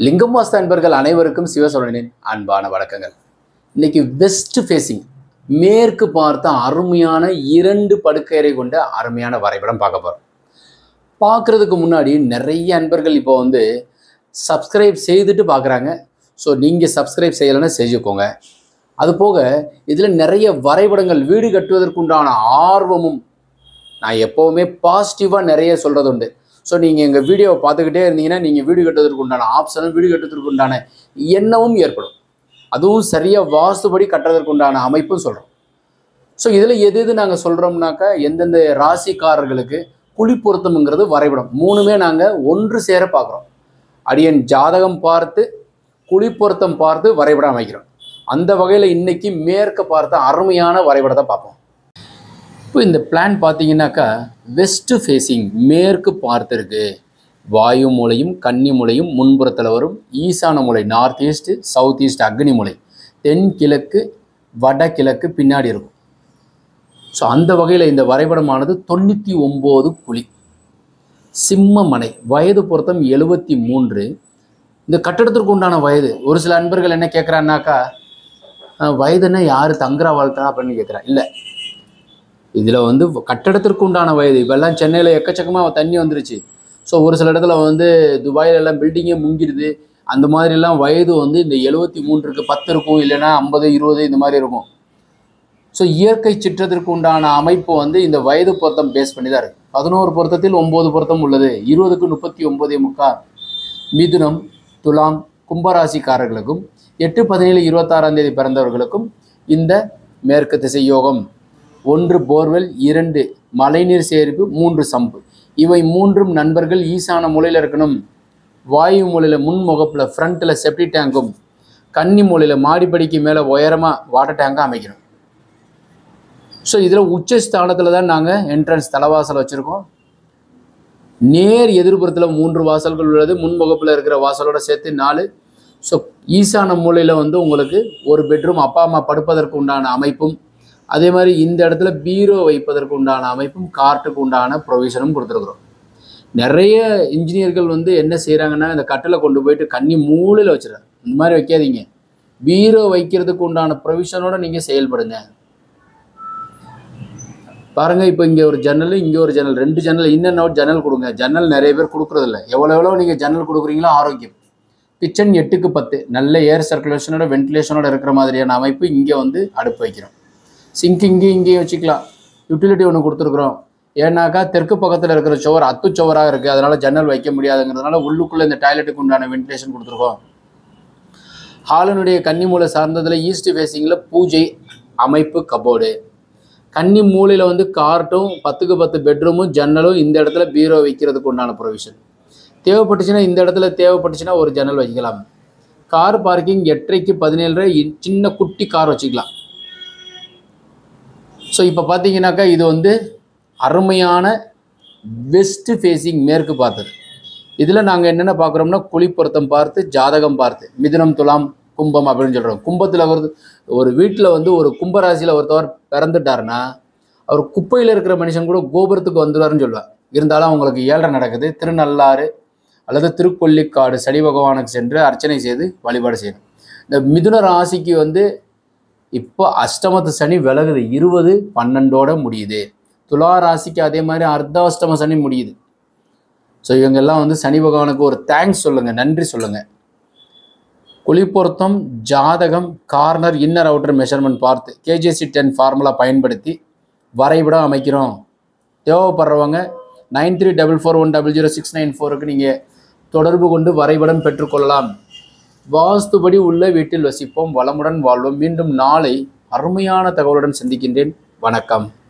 லிங்கம் வாஸ்து அன்பர்கள் அனைவருக்கும் சிவசோழனின் அன்பான வணக்கங்கள் இன்னைக்கு வெஸ்ட் ஃபேசிங் மேற்கு பார்த்த அருமையான இரண்டு படுக்கையறை கொண்ட அருமையான வரைபடம் பார்க்க போகிறோம் பார்க்குறதுக்கு முன்னாடி நிறைய அன்பர்கள் இப்போ வந்து சப்ஸ்கிரைப் செய்துட்டு பார்க்குறாங்க ஸோ நீங்கள் சப்ஸ்கிரைப் செய்யலைன்னா செஞ்சுக்கோங்க அது போக இதில் நிறைய வரைபடங்கள் வீடு கட்டுவதற்குண்டான ஆர்வமும் நான் எப்போவுமே பாசிட்டிவாக நிறைய சொல்கிறது உண்டு ஸோ நீங்கள் எங்கள் வீடியோவை பார்த்துக்கிட்டே இருந்தீங்கன்னா நீங்கள் வீடு கட்டுவதற்கு உண்டான ஆப்ஷனும் வீடு கட்டுவதற்கு உண்டான எண்ணமும் ஏற்படும் அதுவும் சரியாக வாஸ்துபடி கட்டுறதற்கு உண்டான அமைப்பும் சொல்கிறோம் ஸோ இதில் எது எது நாங்கள் சொல்கிறோம்னாக்கா எந்தெந்த ராசிக்காரர்களுக்கு குழி பொருத்தம்ங்கிறது வரைபடம் மூணுமே நாங்கள் ஒன்று சேர பார்க்குறோம் அடியன் ஜாதகம் பார்த்து குழி பொருத்தம் பார்த்து வரைபடம் அமைக்கிறோம் அந்த வகையில் இன்னைக்கு மேற்க பார்த்த அருமையான வரைபடத்தை பார்ப்போம் இப்போ இந்த பிளான் பார்த்தீங்கன்னாக்கா வெஸ்ட் ஃபேஸிங் மேற்கு பார்த்திருக்கு வாயு மூலையும் கன்னி மூலையும் முன்புறத்தில் வரும் ஈசான மூலை நார்த் ஈஸ்ட் சவுத் ஈஸ்ட் அக்னி மூலை தென் கிழக்கு வடகிழக்கு பின்னாடி இருக்கும் ஸோ அந்த வகையில் இந்த வரைபடமானது தொண்ணூற்றி ஒம்பது குழி சிம்ம மனை வயது பொருத்தம் எழுபத்தி மூன்று இந்த கட்டடத்திற்கு உண்டான வயது ஒரு சில அன்பர்கள் என்ன கேட்குறான்னாக்கா அஹ், வயதுன்னா யார் தங்குறா வாழ்த்தா அப்படின்னு கேட்குறா இல்லை இதில் வந்து கட்டடத்திற்கு உண்டான வயது இப்போல்லாம் சென்னையில் எக்கச்சக்கமாக தண்ணி வந்துருச்சு ஸோ ஒரு சில இடத்துல வந்து துபாயில எல்லாம் பில்டிங்கே முங்கிடுது அந்த மாதிரிலாம் வயது வந்து இந்த எழுபத்தி மூன்றுக்கு பத்து இருக்கும் இல்லைன்னா ஐம்பது இருபது இந்த மாதிரி இருக்கும் ஸோ இயற்கை சிற்றத்திற்கு உண்டான அமைப்பு வந்து இந்த வயது பொருத்தம் பேஸ் பண்ணி தான் இருக்குது பதினோரு பொருத்தத்தில் ஒம்பது பொருத்தம் உள்ளது இருபதுக்கு முப்பத்தி ஒம்போதே முக்கால் மிதுனம் துலாம் கும்பராசிக்காரர்களுக்கும் எட்டு பதினேழு இருபத்தாறாம் தேதி பிறந்தவர்களுக்கும் இந்த மேற்கு திசை யோகம் ஒன்று போர்வெல் இரண்டு மழைநீர் சேரிப்பு மூன்று சம்பு இவை மூன்றும் நண்பர்கள் ஈசான மூலையில் இருக்கணும் வாயு மூலையில் முன் முகப்பில் ஃப்ரண்ட்டில் செப்டி டேங்கும் கன்னி மூலையில் மாடிப்படிக்கு மேலே உயரமாக வாட்டர் டேங்காக அமைக்கணும் ஸோ இதில் உச்ச ஸ்தானத்தில் தான் நாங்கள் என்ட்ரன்ஸ் தலைவாசல் வச்சுருக்கோம் நேர் எதிர்ப்புறத்தில் மூன்று வாசல்கள் உள்ளது முன்முகப்பில் இருக்கிற வாசலோட சேர்த்து நாலு ஸோ ஈசான மூலையில் வந்து உங்களுக்கு ஒரு பெட்ரூம் அப்பா அம்மா படுப்பதற்கு உண்டான அமைப்பும் அதே மாதிரி இந்த இடத்துல பீரோ வைப்பதற்கு உண்டான அமைப்பும் கார்ட்டுக்கு உண்டான ப்ரொவிஷனும் கொடுத்துருக்குறோம் நிறைய இன்ஜினியர்கள் வந்து என்ன செய்கிறாங்கன்னா இந்த கட்டிலை கொண்டு போயிட்டு கன்னி மூலையில் வச்சிடறாங்க இந்த மாதிரி வைக்காதீங்க பீரோ வைக்கிறதுக்கு உண்டான ப்ரொவிஷனோட நீங்கள் செயல்படுங்க பாருங்க இப்போ இங்கே ஒரு ஜன்னல் இங்கே ஒரு ஜன்னல் ரெண்டு ஜன்னல் இன்னும் அவுட் ஜன்னல் கொடுங்க ஜன்னல் நிறைய பேர் கொடுக்குறதில்ல எவ்வளோ எவ்வளோ நீங்கள் ஜன்னல் கொடுக்குறீங்களோ ஆரோக்கியம் கிச்சன் எட்டுக்கு பத்து நல்ல ஏர் சர்க்குலேஷனோட வென்டிலேஷனோட இருக்கிற மாதிரியான அமைப்பு இங்கே வந்து அடுப்பு வைக்கிறோம் சிங்க் இங்கேயும் இங்கேயும் வச்சுக்கலாம் யூட்டிலிட்டி ஒன்று கொடுத்துருக்குறோம் ஏன்னாக்கா தெற்கு பக்கத்தில் இருக்கிற சுவர் அத்து சுவராக இருக்குது அதனால் ஜன்னல் வைக்க முடியாதுங்கிறதுனால உள்ளுக்குள்ளே இந்த டாய்லெட்டுக்கு உண்டான வென்டிலேஷன் கொடுத்துருக்கோம் ஹாலனுடைய கன்னி மூலை சார்ந்ததில் ஈஸ்ட் ஃபேஸிங்கில் பூஜை அமைப்பு கபோர்டு கன்னி மூலையில் வந்து கார்ட்டும் பத்துக்கு பத்து பெட்ரூமும் ஜன்னலும் இந்த இடத்துல பீரோ வைக்கிறதுக்கு உண்டான ப்ரொவிஷன் தேவைப்பட்டுச்சுன்னா இந்த இடத்துல தேவைப்பட்டுச்சுன்னா ஒரு ஜன்னல் வைக்கலாம் கார் பார்க்கிங் எட்டரைக்கு பதினேழு சின்ன குட்டி கார் வச்சுக்கலாம் ஸோ இப்போ பார்த்தீங்கன்னாக்கா இது வந்து அருமையான வெஸ்ட் ஃபேஸிங் மேற்கு பார்த்தது இதில் நாங்கள் என்னென்ன பார்க்குறோம்னா குழி பொருத்தம் பார்த்து ஜாதகம் பார்த்து மிதுனம் துலாம் கும்பம் அப்படின்னு சொல்கிறோம் கும்பத்தில் வருது ஒரு வீட்டில் வந்து ஒரு கும்பராசியில் ஒருத்தவர் பிறந்துட்டாருன்னா அவர் குப்பையில் இருக்கிற மனுஷன் கூட கோபுரத்துக்கு வந்துடுவாருன்னு சொல்லுவார் இருந்தாலும் அவங்களுக்கு ஏழரை நடக்குது திருநள்ளாறு அல்லது திருக்கொல்லிக்காடு சனி பகவானுக்கு சென்று அர்ச்சனை செய்து வழிபாடு செய்யணும் இந்த மிதுன ராசிக்கு வந்து இப்போ அஷ்டமத்து சனி விலகுது இருபது பன்னெண்டோட முடியுது துலா ராசிக்கு அதே மாதிரி அர்த்தாஷ்டம சனி முடியுது ஸோ இவங்கெல்லாம் வந்து சனி பகவானுக்கு ஒரு தேங்க்ஸ் சொல்லுங்கள் நன்றி சொல்லுங்கள் குழி பொருத்தம் ஜாதகம் கார்னர் இன்னர் அவுட்டர் மெஷர்மெண்ட் பார்த்து கேஜிஎஸ்சி டென் ஃபார்முலா பயன்படுத்தி வரைபடம் அமைக்கிறோம் தேவைப்படுறவங்க nine three double four one double zero six nine ஃபோருக்கு நீங்கள் தொடர்பு கொண்டு வரைபடம் பெற்றுக்கொள்ளலாம் வாஸ்துபடி உள்ள வீட்டில் வசிப்போம் வளமுடன் வாழ்வோம் மீண்டும் நாளை அருமையான தகவலுடன் சந்திக்கின்றேன் வணக்கம்